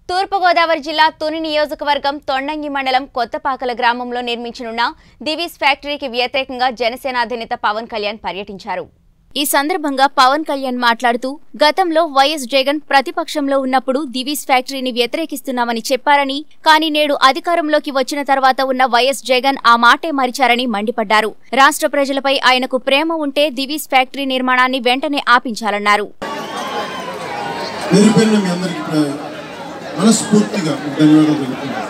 తూర్పుగోదావరి జిల్లా తుని నియోజకవర్గం తొండంగి మండలం కొత్తపాకల గ్రామంలో నిర్మించనున్న దివీస్ ఫ్యాక్టరీకి వ్యతిరేకంగా జనసేన అధినేత పవన్ కళ్యాణ్ పర్యటించారు ఈ సందర్భంగా పవన్ కళ్యాణ్ మాట్లాడుతూ గతంలో వైఎస్ జగన్ ప్రతిపక్షంలో ఉన్నప్పుడు దివీస్ ఫ్యాక్టరీని వ్యతిరేకిస్తున్నామని చెప్పారని కానీ నేడు అధికారంలోకి వచ్చిన తర్వాత ఉన్న వైఎస్ జగన్ ఆ మాటే మరిచారని మండిపడ్డారు రాష్ట్ర ప్రజలపై ఆయనకు ప్రేమ ఉంటే దివీస్ ఫ్యాక్టరీ నిర్మాణాన్ని వెంటనే ఆపించాలన్నారు పేరు పేరున మీ అందరికి ప్ర- మనస్ఫూర్తిగా ధన్యవాదాలు తెలుపుతున్నాను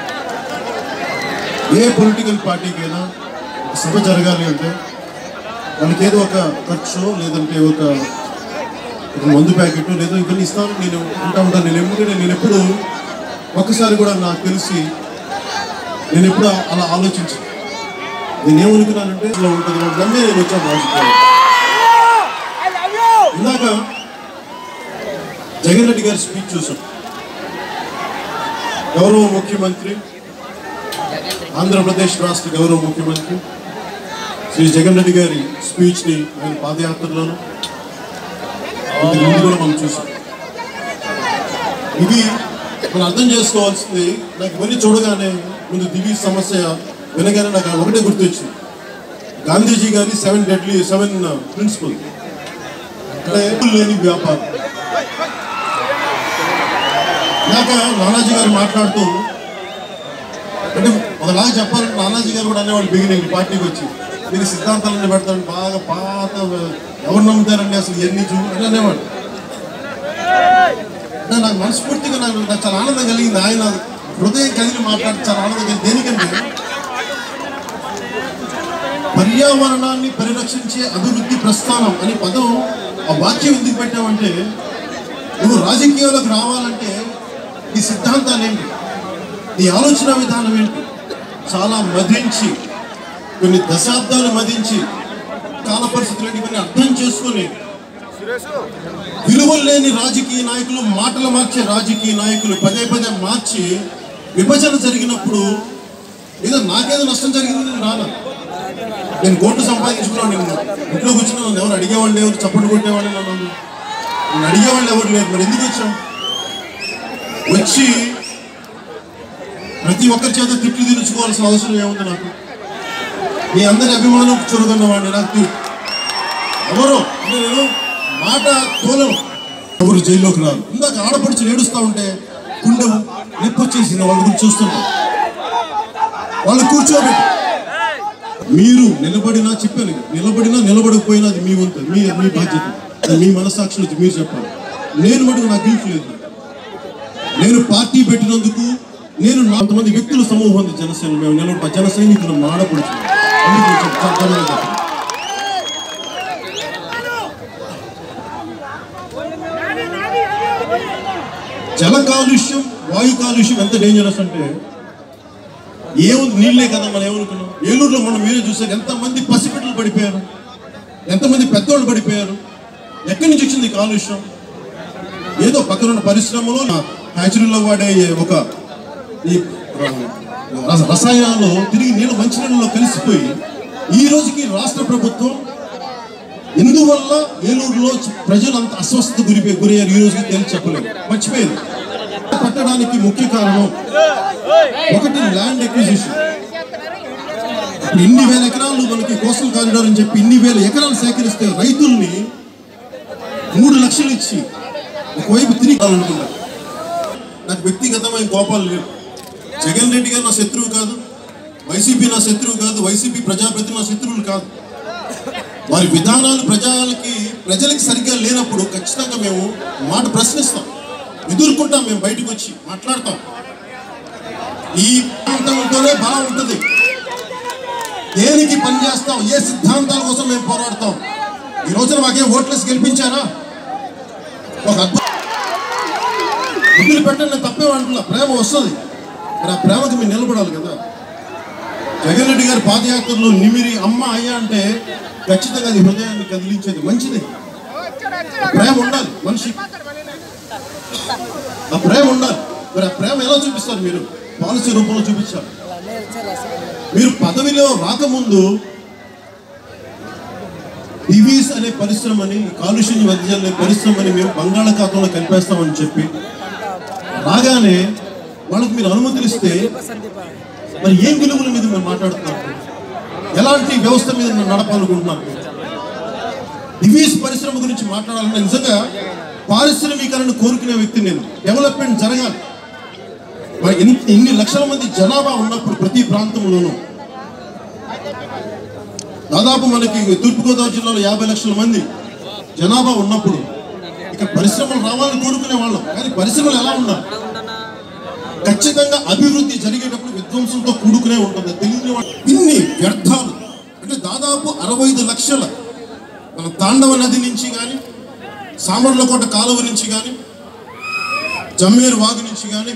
ఏ పొలిటికల్ పార్టీకైనా ఒక సభ జరగాలి అంటే వాళ్ళకి ఏదో ఒక ఖర్చు లేదంటే ఒక ఒక మందు ప్యాకెట్ లేదో ఇవన్నీ ఇస్తాను నేను ఉంటా ఉంటాను నేను ఎప్పుడు నేను ఎప్పుడు ఒక్కసారి కూడా నాకు తెలిసి నేను ఎప్పుడు అలా ఆలోచించను నేను ఏమనుకున్నానంటే ఇలా ఉంటుంది నమ్మే నేను వచ్చాను రాజకీయాలు ఇందాక జగన్ రెడ్డి గారి స్పీచ్ చూసాం గౌరవ ముఖ్యమంత్రి ఆంధ్రప్రదేశ్ రాష్ట్ర గౌరవ ముఖ్యమంత్రి శ్రీ జగన్ రెడ్డి గారి స్పీచ్ని ఆయన పాదయాత్రలోను ఇంతకు ముందు కూడా మనం చూసాం ఇది మనం అర్థం చేసుకోవాల్సింది నాకు ఇవన్నీ చూడగానే ముందు దివి సమస్య వినగానే నాకు ఒకటే గుర్తొచ్చింది గాంధీజీ గారి సెవెన్ డెడ్లీ సెవెన్ ప్రిన్సిపల్ అంటే లేని వ్యాపారం ఇందాక నానాజీ గారు మాట్లాడుతూ అంటే ఒకలాగా చెప్పాలంటే నానాజీ గారు కూడా అనేవాళ్ళు బిగినింగ్ పార్టీకి వచ్చి దీని సిద్ధాంతాలన్నీ పెడతాడు బాగా పాత ఎవరు నమ్ముతారండి అసలు ఎన్ని చూ అని అనేవాడు అంటే నాకు మనస్ఫూర్తిగా నాకు నాకు చాలా ఆనందం కలిగింది ఆయన హృదయం కదిలి మాట్లాడి చాలా ఆనందం కలిగింది దేనికంటే పర్యావరణాన్ని పరిరక్షించే అభివృద్ధి ప్రస్థానం అనే పదం ఆ వాక్యం ఎందుకు పెట్టామంటే నువ్వు రాజకీయాలకు రావాలంటే నీ సిద్ధాంతాలు ఏంటి నీ ఆలోచన విధానం ఏంటి చాలా మదించి కొన్ని దశాబ్దాలు మదించి కాల పరిస్థితులు ఏంటి ఇవన్నీ అర్థం చేసుకొని విలువలు లేని రాజకీయ నాయకులు మాటలు మార్చే రాజకీయ నాయకులు పదే పదే మార్చి విభజన జరిగినప్పుడు ఏదో నాకేదో నష్టం జరిగింది నేను రానా నేను కోట్లు సంపాదించుకున్నాను నేను ఇంట్లో కూర్చున్నా నన్ను ఎవరు అడిగేవాళ్ళు ఎవరు చప్పట్లు కొట్టేవాళ్ళు నన్ను నన్ను అడిగేవాళ్ళు ఎవరు లేరు మరి ఎందుకు వచ్చాం వచ్చి ప్రతి ఒక్కరి చేత తిట్లు తీర్చుకోవాల్సిన అవసరం ఏముంది నాకు మీ అందరి అభిమానం చూరుకున్నవాడిని నాకు తీ- ఎవరు అంటే నేను మాట తోలను ఎవరు జైల్లోకి రారు ఇందాక ఆడపడుచు ఏడుస్తా ఉంటే గుండె నొప్పి వచ్చేసింది వాళ్ళ గురించి చూస్తుంటా వాళ్ళు కూర్చోబెట్టి మీరు నిలబడినా చెప్పాను నిలబడినా నిలబడకపోయినా అది మీ వంతు మీ మీ బాధ్యత అది మీ మనసాక్షి నుంచి మీరు చెప్పాలి నేను మటుకు నాకు గిల్ట్ లేదు నేను పార్టీ పెట్టినందుకు నేను నా- కొంతమంది వ్యక్తుల సమూహం ఉంది జనసేన మేము నిలబడి జన సైనికులు మాడపడుచు అందుకు చెప్- చెప్తాను చెప్పండి. జల కాలుష్యం వాయు కాలుష్యం ఎంత డేంజరస్ అంటే ఏముంది నీళ్ళే కదా మనం ఏమనుకున్నాం ఏలూరులో మనం మీరే చూసారు ఎంతమంది పసిపిట్టలు పడిపోయారు ఎంతమంది పెద్దోళ్ళు పడిపోయారు ఎక్కడి నుంచి వచ్చింది ఈ కాలుష్యం ఏదో పక్కనున్న పరిశ్రమలో హ్యాచరీలో వాడే ఒక ఈ రస- రసాయనాలు తిరిగి నీళ్ళు మంచినీళ్ళలో కలిసిపోయి ఈ రోజుకి రాష్ట్ర ప్రభుత్వం ఎందువల్ల ఏలూరులో ప్రజలు అంత అస్వస్థత గురిపోయి గురయ్యారు ఈ రోజుకి తేల్చి చెప్పలేదు మర్చిపోయింది పట్టడానికి ముఖ్య కారణం ఒకటి ల్యాండ్ ఎక్విజిషన్ ఇప్పుడు ఇన్ని వేల ఎకరాలు మనకి కోస్టల్ కారిడార్ అని చెప్పి ఇన్ని వేల ఎకరాలు సేకరిస్తే రైతుల్ని మూడు లక్షలు ఇచ్చి ఒకవైపు తిరిగి అనుకుంటారు నాకు వ్యక్తిగతమైన కోపాలు లేవు జగన్ రెడ్డి గారు నా శత్రువు కాదు వైసీపీ నా శత్రువు కాదు వైసీపీ ప్రజాప్రతి నా శత్రువులు కాదు వారి విధానాలు ప్రజలకి ప్రజలకి సరిగ్గా లేనప్పుడు ఖచ్చితంగా మేము మాట ప్రశ్నిస్తాం ఎదుర్కొంటాం మేము బయటకు వచ్చి మాట్లాడతాం ఈ ప్రాంతంతోనే బలం ఉంటుంది దేనికి పని చేస్తాం ఏ సిద్ధాంతాల కోసం మేము పోరాడతాం ఈ రోజున మాకే ఓట్లేసి గెలిపించారా ఒక అద్భుత వదిలి పెట్టండి తప్పే అంటున్నా ప్రేమ వస్తుంది మరి ఆ ప్రేమకి మీరు నిలబడాలి కదా జగన్ రెడ్డి గారి పాదయాత్రలో నిమిరి అమ్మ అయ్యా అంటే ఖచ్చితంగా అది హృదయాన్ని కదిలించేది మంచిది ప్రేమ ఉండాలి మనిషి ఆ ప్రేమ ఉండాలి మరి ఆ ప్రేమ ఎలా చూపిస్తారు మీరు పాలసీ రూపంలో చూపించాలి మీరు పదవిలో రాకముందు డివీస్ అనే పరిశ్రమని కాలుష్యం వెదజల్లే పరిశ్రమని మేము బంగాళాఖాతంలో కలిపేస్తామని చెప్పి రాగానే వాళ్ళకి మీరు అనుమతులు ఇస్తే మరి ఏం విలువల మీద మీరు మాట్లాడుతున్నారు ఎలాంటి వ్యవస్థ మీద మీరు నడపాలనుకుంటున్నారు డివీస్ పరిశ్రమ గురించి మాట్లాడాలంటే నిజంగా పారిశ్రామికరణ కోరుకునే వ్యక్తి నేను డెవలప్మెంట్ జరగాలి మరి ఇన్- ఇన్ని లక్షల మంది జనాభా ఉన్నప్పుడు ప్రతి ప్రాంతంలోనూ దాదాపు మనకి తూర్పుగోదావరి జిల్లాలో యాభై లక్షల మంది జనాభా ఉన్నప్పుడు ఇక్కడ పరిశ్రమలు రావాలని కోరుకునే వాళ్ళం కానీ పరిశ్రమలు ఎలా ఉండాలి ఖచ్చితంగా అభివృద్ధి జరిగేటప్పుడు విధ్వంసంతో కూడుకునే ఉంటుంది తెలియని వాళ్ళు ఇన్ని వ్యర్థాలు అంటే దాదాపు అరవై ఐదు లక్షల మన తాండవ నది నుంచి కానీ సామర్లకోట కాలువ నుంచి కానీ జమ్మేరు వాగు నుంచి కానీ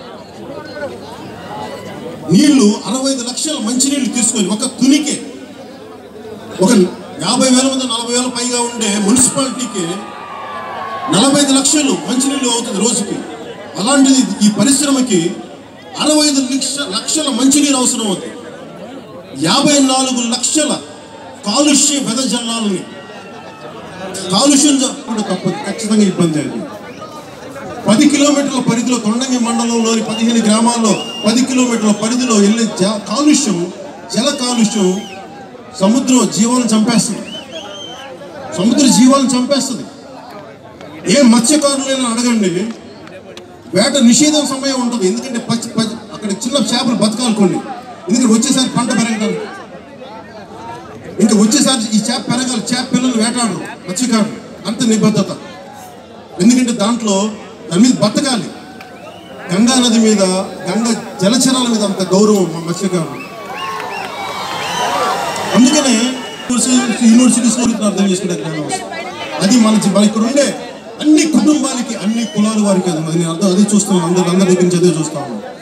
నీళ్లు అరవై ఐదు లక్షల మంచినీళ్ళు తీసుకొని ఒక తునికే ఒక యాభై వేల మంది నలభై వేల పైగా ఉండే మున్సిపాలిటీకి నలభై ఐదు లక్షలు మంచినీళ్ళు అవుతుంది రోజుకి అలాంటిది ఈ పరిశ్రమకి అరవై ఐదు లక్ష లక్షల మంచినీరు అవసరం అవుతుంది యాభై నాలుగు లక్షల కాలుష్య వెదజల్లాలని కాలుష్యం కూడా తప్పదు ఖచ్చితంగా ఇబ్బంది అది పది కిలోమీటర్ల పరిధిలో తొండంగి మండలంలోని పదిహేను గ్రామాల్లో పది కిలోమీటర్ల పరిధిలో వెళ్ళే జ కాలుష్యం జల కాలుష్యం సముద్రం జీవాలను చంపేస్తుంది సముద్ర జీవాలను చంపేస్తుంది ఏ మత్స్యకారులైనా అడగండి వేట నిషేధం సమయం ఉంటుంది ఎందుకంటే పచ్చి పచ్చి అక్కడ చిన్న చేపలు బతకాలి కొన్ని ఎందుకంటే వచ్చేసారి పంట పెరగడానికి ఇంకా వచ్చేసారి ఈ చేప పెరగాలి చేప పిల్లలు వేటాడరు మత్స్యకారులు అంత నిబద్ధత ఎందుకంటే దాంట్లో దాని మీద బతకాలి గంగా నది మీద గంగా జలచరాల మీద అంత గౌరవం మా మత్స్యకారులు అందుకనే యూనివర్సిటీస్ అర్థం చేసుకునే జ్ఞానం వస్తుంది. అది మన జీ- మన ఇక్కడ ఉండే అన్ని కుటుంబాలకి అన్ని కులాల వారికి అది నేను అర్థం అదే చూస్తున్నాను అందరి అందరి దగ్గర నుంచి అదే చూస్తాను